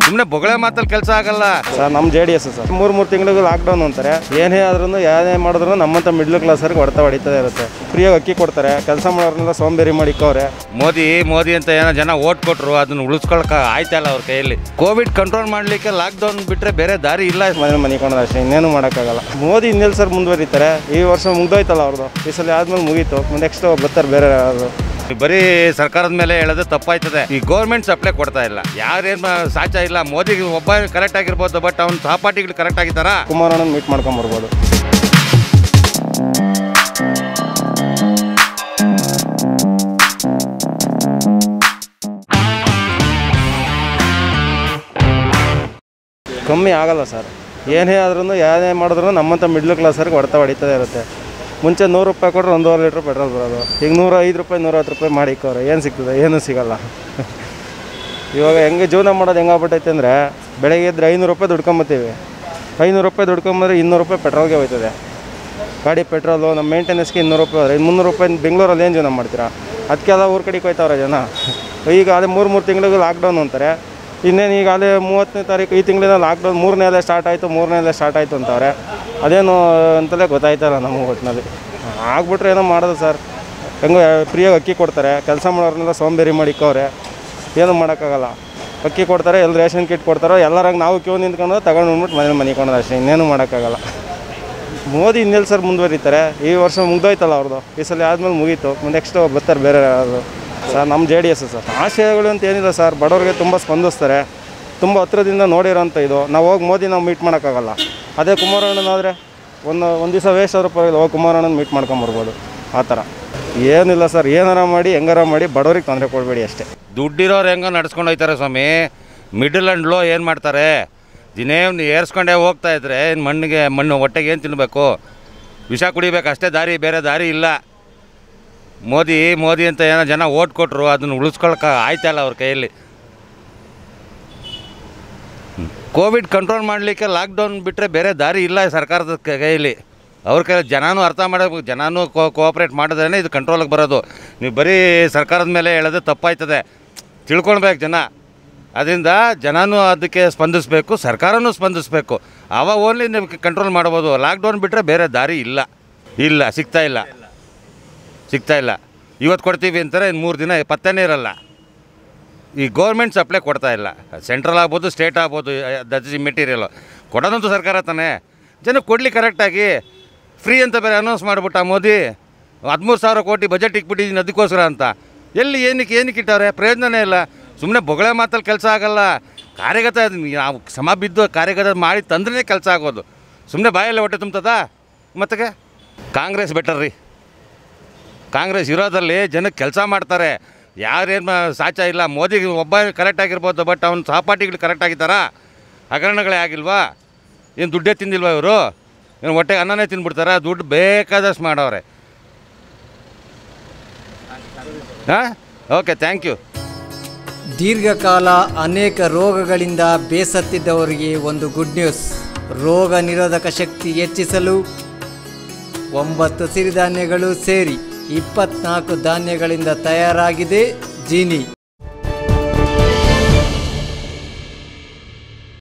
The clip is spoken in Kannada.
ಸುಮ್ಮನೆ ಬೊಗಳೆ ಮಾತಲ್ಲಿ ಕೆಲಸ ಆಗಲ್ಲ ಸರ್ ನಮ್ಮ ಜೆ ಡಿ ಎಸ್ ಸರ್ ಮೂರು ಮೂರು ತಿಂಗಳಿಗೆ ಲಾಕ್ಡೌನ್ ಅಂತಾರೆ ಏನೇ ಆದ್ರೂ ಏನೇ ಮಾಡಿದ್ರು ನಮ್ಮಂಥ ಮಿಡ್ಲ್ ಕ್ಲಾಸರ್ಗೆ ಹೊಡೆತ ಹೊಡಿತದೇ ಇರುತ್ತೆ ಫ್ರೀಯಾಗಿ ಅಕ್ಕಿ ಕೊಡ್ತಾರೆ ಕೆಲಸ ಮಾಡೋರ್ನೆಲ್ಲ ಸೋಂಬೇರಿ ಮಾಡಿಕ್ಕವ್ರೆ ಮೋದಿ ಮೋದಿ ಅಂತ ಏನೋ ಜನ ಓಟ್ ಕೊಟ್ರು ಅದನ್ನ ಉಳಿಸ್ಕೊಳಕ ಆಯ್ತಲ್ಲ ಅವ್ರ ಕೈಯಲ್ಲಿ ಕೋವಿಡ್ ಕಂಟ್ರೋಲ್ ಮಾಡ್ಲಿಕ್ಕೆ ಲಾಕ್ಡೌನ್ ಬಿಟ್ರೆ ಬೇರೆ ದಾರಿ ಇಲ್ಲ ಮನೆ ಮನಿಕೊಳ್ಳೋದು ಅಷ್ಟೇ ಇನ್ನೇನು ಮಾಡೋಕ್ಕಾಗಲ್ಲ ಮೋದಿ ಇನ್ನೆಲ್ಲಿ ಸರ್ ಮುಂದುವರಿತಾರೆ ಈ ವರ್ಷ ಮುಗ್ದೋಯ್ತಲ್ಲ ಅವ್ರದ್ದು ಈ ಸಲ ಆದ್ಮೇಲೆ ಮುಗೀತು ನೆಕ್ಸ್ಟ್ ಬರ್ತಾರೆ ಬೇರೆ ಯಾರು ಬರೀ ಸರ್ಕಾರದ ಮೇಲೆ ಹೇಳೋದು ತಪ್ಪಾಯ್ತದೆ ಈ ಗೌರ್ಮೆಂಟ್ ಸಪ್ಲೈ ಕೊಡ್ತಾ ಇಲ್ಲ ಯಾರೇನ್ ಸಾಚ ಇಲ್ಲ ಮೋದಿ ಒಬ್ಬ ಕರೆಕ್ಟ್ ಆಗಿರ್ಬೋದು ಬಟ್ ಅವ್ನ ಸಹಪಾಠಿಗಳು ಕರೆಕ್ಟ್ ಆಗಿದ್ದಾರಾ ಕುಮಾರಣ್ಣನ ಮೀಟ್ ಮಾಡ್ಕೊಂಬರ್ಬೋದು ಕಮ್ಮಿ ಆಗಲ್ಲ ಸರ್ ಏನೇ ಆದ್ರೂ ಏನೇ ಮಾಡಿದ್ರು ನಮ್ಮಂಥ ಮಿಡ್ಲ್ ಕ್ಲಾಸರ್ಗೆ ಹೊಡೆತ ಹೊಡಿತದೇ ಇರುತ್ತೆ ಮುಂಚೆ ನೂರು ರೂಪಾಯಿ ಕೊಟ್ಟರೆ ಒಂದೂವರೆ ಲೀಟ್ರ್ ಪೆಟ್ರೋಲ್ ಬರೋದು ಈಗ ನೂರ ಐದು ರೂಪಾಯಿ ನೂರ ಹತ್ತು ರೂಪಾಯಿ ಮಾಡಿಕ್ಕವ್ರೆ ಏನು ಸಿಗ್ತದೆ ಏನೂ ಸಿಗಲ್ಲ ಇವಾಗ ಹೆಂಗೆ ಜೀವನ ಮಾಡೋದು ಹೆಂಗಾಗ್ಬಿಟ್ಟೈತೆ ಅಂದರೆ ಬೆಳಗ್ಗೆ ಎದ್ರೆ ಐನೂರು ರೂಪಾಯಿ ದುಡ್ಕೊಂಬತ್ತೀವಿ ಐನೂರು ರೂಪಾಯಿ ದುಡ್ಕೊಂಬಂದ್ರೆ ಇನ್ನೂರು ರೂಪಾಯಿ ಪೆಟ್ರೋಲ್ಗೆ ಹೋಯ್ತದೆ ಗಾಡಿ ಪೆಟ್ರೋಲು ನಮ್ಮ ಮೇಂಟೆನೆನ್ಸ್ಗೆ ಇನ್ನೂರು ರೂಪಾಯಿ ಹೋದ್ರೆ ಮುನ್ನೂರು ರೂಪಾಯಿ ಬೆಂಗಳೂರಲ್ಲಿ ಏನು ಜೀವನ ಮಾಡ್ತೀರಾ ಅದಕ್ಕೆಲ್ಲ ಊರ ಕಡೆಗೆ ಹೋಯ್ತವ್ರೆ ಜನ ಈಗ ಅದೇ ಮೂರು ಮೂರು ತಿಂಗಳಿಗೆ ಲಾಕ್ಡೌನ್ ಅಂತಾರೆ ಇನ್ನೇನು ಈಗ ಅದೇ ಮೂವತ್ತನೇ ತಾರೀಕು ಈ ತಿಂಗಳಿಂದ ಲಾಕ್ಡೌನ್ ಮೂರನೇ ಅಲ್ಲೇ ಸ್ಟಾರ್ಟ್ ಆಯಿತು ಮೂರನೇ ಅಲ್ಲೇ ಸ್ಟಾರ್ಟ್ ಆಯಿತು ಅಂತವ್ರೆ ಅದೇನು ಅಂತಲೇ ಗೊತ್ತಾಯ್ತಲ್ಲ ನಮಗೆ ಒಟ್ಟಿನಲ್ಲಿ ಆಗ್ಬಿಟ್ರೆ ಏನೋ ಮಾಡೋದು ಸರ್ ಹೆಂಗೋ ಫ್ರೀಯಾಗಿ ಅಕ್ಕಿ ಕೊಡ್ತಾರೆ ಕೆಲಸ ಮಾಡೋರ್ನೆಲ್ಲ ಸೋಂಬೇರಿ ಮಾಡಿಕ್ಕವ್ರೆ ಏನು ಮಾಡೋಕ್ಕಾಗಲ್ಲ ಅಕ್ಕಿ ಕೊಡ್ತಾರೆ ಎಲ್ಲ ರೇಷನ್ ಕಿಟ್ ಕೊಡ್ತಾರೋ ಎಲ್ಲರಂಗೆ ನಾವು ಕ್ಯೂ ನಿಂತ್ಕೊಂಡು ತಗೊಂಡು ಬಂದ್ಬಿಟ್ಟು ಮನೇಲಿ ಮನಿಕೊಳ್ಳೋದು ಅಷ್ಟೇ ಇನ್ನೇನು ಮಾಡೋಕ್ಕಾಗಲ್ಲ ಮೋದಿ ಇನ್ನೆಲ್ಲಿ ಸರ್ ಮುಂದುವರಿತಾರೆ ಈ ವರ್ಷ ಮುಗ್ದೋಯ್ತಲ್ಲ ಅವ್ರದ್ದು ಈ ಸಲ ಆದಮೇಲೆ ಮುಗೀತು ನೆಕ್ಸ್ಟ್ ಬರ್ತಾರೆ ಬೇರೆ ಯಾರು ಸರ್ ನಮ್ಮ ಜೆ ಡಿ ಎಸ್ ಸರ್ ಆಶಯಗಳು ಅಂತ ಏನಿಲ್ಲ ಸರ್ ಬಡವರಿಗೆ ತುಂಬ ಸ್ಪಂದಿಸ್ತಾರೆ ತುಂಬ ಹತ್ರದಿಂದ ನೋಡಿರೋಂಥ ಇದು ನಾವು ಹೋಗಿ ಮೋದಿ ನಾವು ಮೀಟ್ ಮಾಡೋಕ್ಕಾಗಲ್ಲ ಅದೇ ಕುಮಾರಣ್ಣನಾದರೆ ಒಂದು ಒಂದು ದಿವಸ ವೇಸ್ಟ್ ಆದ್ರೂ ಪರವಾಗಿಲ್ಲ ಹೋಗಿ ಕುಮಾರಣ್ಣನ ಮೀಟ್ ಮಾಡ್ಕೊಂಬರ್ಬೋದು ಆ ಥರ ಏನಿಲ್ಲ ಸರ್ ಏನಾರ ಮಾಡಿ ಹೆಂಗಾರ ಮಾಡಿ ಬಡವ್ರಿಗೆ ತೊಂದರೆ ಕೊಡಬೇಡಿ ಅಷ್ಟೇ ದುಡ್ಡಿರೋರು ಹೆಂಗೋ ನಡ್ಸ್ಕೊಂಡು ಹೋಯ್ತಾರೆ ಸ್ವಾಮಿ ಮಿಡಲ್ ಆ್ಯಂಡ್ ಲೋ ಏನು ಮಾಡ್ತಾರೆ ದಿನೇ ಒಂದು ಏರ್ಸ್ಕೊಂಡೇ ಹೋಗ್ತಾ ಇದ್ರೆ ಇನ್ನು ಮಣ್ಣಿಗೆ ಮಣ್ಣು ಹೊಟ್ಟೆಗೆ ಏನು ತಿನ್ನಬೇಕು ವಿಷ ಕುಡಿಬೇಕು ಅಷ್ಟೇ ದಾರಿ ಬೇರೆ ದಾರಿ ಇಲ್ಲ ಮೋದಿ ಮೋದಿ ಅಂತ ಏನೋ ಜನ ಓಟ್ ಕೊಟ್ಟರು ಅದನ್ನು ಉಳಿಸ್ಕೊಳಕ ಆಯ್ತಲ್ಲ ಅವ್ರ ಕೈಯಲ್ಲಿ ಕೋವಿಡ್ ಕಂಟ್ರೋಲ್ ಮಾಡಲಿಕ್ಕೆ ಲಾಕ್ಡೌನ್ ಬಿಟ್ಟರೆ ಬೇರೆ ದಾರಿ ಇಲ್ಲ ಸರ್ಕಾರದ ಕ- ಕೈಯಲ್ಲಿ ಅವ್ರ ಕೈ ಜನನೂ ಅರ್ಥ ಮಾಡಬೇಕು ಜನನೂ ಕೋ ಕೋಆಪ್ರೇಟ್ ಮಾಡಿದ್ರೇ ಇದು ಕಂಟ್ರೋಲಿಗೆ ಬರೋದು ನೀವು ಬರೀ ಸರ್ಕಾರದ ಮೇಲೆ ಹೇಳೋದು ತಪ್ಪಾಯ್ತದೆ ತಿಳ್ಕೊಳ್ಬೇಕು ಜನ ಅದರಿಂದ ಜನನೂ ಅದಕ್ಕೆ ಸ್ಪಂದಿಸಬೇಕು ಸರ್ಕಾರನೂ ಸ್ಪಂದಿಸಬೇಕು ಆವಾಗ ಓನ್ಲಿ ನೀವು ಕಂಟ್ರೋಲ್ ಮಾಡ್ಬೋದು ಲಾಕ್ಡೌನ್ ಬಿಟ್ಟರೆ ಬೇರೆ ದಾರಿ ಇಲ್ಲ ಇಲ್ಲ ಸಿಗ್ತಾ ಇಲ್ಲ ಸಿಗ್ತಾ ಇಲ್ಲ ಇವತ್ತು ಕೊಡ್ತೀವಿ ಅಂತಾರೆ ಇನ್ನು ಮೂರು ದಿನ ಪತ್ತೆನೇ ಇರಲ್ಲ ಈ ಗೌರ್ಮೆಂಟ್ ಸಪ್ಲೈ ಕೊಡ್ತಾ ಇಲ್ಲ ಸೆಂಟ್ರಲ್ ಆಗ್ಬೋದು ಸ್ಟೇಟ್ ಆಗ್ಬೋದು ದರ್ಜಿ ಮೆಟೀರಿಯಲು ಕೊಡೋದಂತೂ ಸರ್ಕಾರ ತಾನೇ ಜನಕ್ಕೆ ಕೊಡಲಿ ಕರೆಕ್ಟಾಗಿ ಫ್ರೀ ಅಂತ ಬೇರೆ ಅನೌನ್ಸ್ ಮಾಡಿಬಿಟ್ಟ ಮೋದಿ ಹದಿಮೂರು ಸಾವಿರ ಕೋಟಿ ಬಜೆಟ್ ಇಕ್ಬಿಟ್ಟಿದ್ದೀನಿ ಅದಕ್ಕೋಸ್ಕರ ಅಂತ ಎಲ್ಲಿ ಏನಕ್ಕೆ ಏನಕ್ಕೆ ಇಟ್ಟವ್ರೆ ಪ್ರಯೋಜನನೇ ಇಲ್ಲ ಸುಮ್ಮನೆ ಬೊಗಳೆ ಮಾತಲ್ಲಿ ಕೆಲಸ ಆಗಲ್ಲ ಕಾರ್ಯಗತ ನಾವು ಸಮ ಬಿದ್ದು ಕಾರ್ಯಗತ ಮಾಡಿ ತಂದ್ರೆ ಕೆಲಸ ಆಗೋದು ಸುಮ್ಮನೆ ಬಾಯಲ್ಲಿ ಹೊಟ್ಟೆ ತುಂಬ್ತದಾ ಮತ್ತೆ ಕಾಂಗ್ರೆಸ್ ಬೆಟರ್ ರೀ ಕಾಂಗ್ರೆಸ್ ಇರೋದಲ್ಲಿ ಜನಕ್ಕೆ ಕೆಲಸ ಮಾಡ್ತಾರೆ ಯಾರೇನು ಸಾಚ ಇಲ್ಲ ಮೋದಿ ಒಬ್ಬ ಕರೆಕ್ಟ್ ಆಗಿರ್ಬೋದು ಬಟ್ ಅವ್ನ ಸಹಪಾಠಿಗಳು ಕರೆಕ್ಟ್ ಆಗಿದ್ದಾರಾ ಹಗರಣಗಳೇ ಆಗಿಲ್ವಾ ಏನು ದುಡ್ಡೇ ತಿಂದಿಲ್ವಾ ಇವರು ಏನು ಹೊಟ್ಟೆಗೆ ಅನ್ನನೇ ತಿಂದ್ಬಿಡ್ತಾರಾ ದುಡ್ಡು ಬೇಕಾದಷ್ಟು ಮಾಡವ್ರೆ ಹಾಂ ಓಕೆ ಥ್ಯಾಂಕ್ ಯು ದೀರ್ಘಕಾಲ ಅನೇಕ ರೋಗಗಳಿಂದ ಬೇಸತ್ತಿದ್ದವರಿಗೆ ಒಂದು ಗುಡ್ ನ್ಯೂಸ್ ರೋಗ ನಿರೋಧಕ ಶಕ್ತಿ ಹೆಚ್ಚಿಸಲು ಒಂಬತ್ತು ಸಿರಿಧಾನ್ಯಗಳು ಸೇರಿ ಇಪ್ಪತ್ನಾಲ್ಕು ಧಾನ್ಯಗಳಿಂದ ತಯಾರಾಗಿದೆ ಜೀನಿ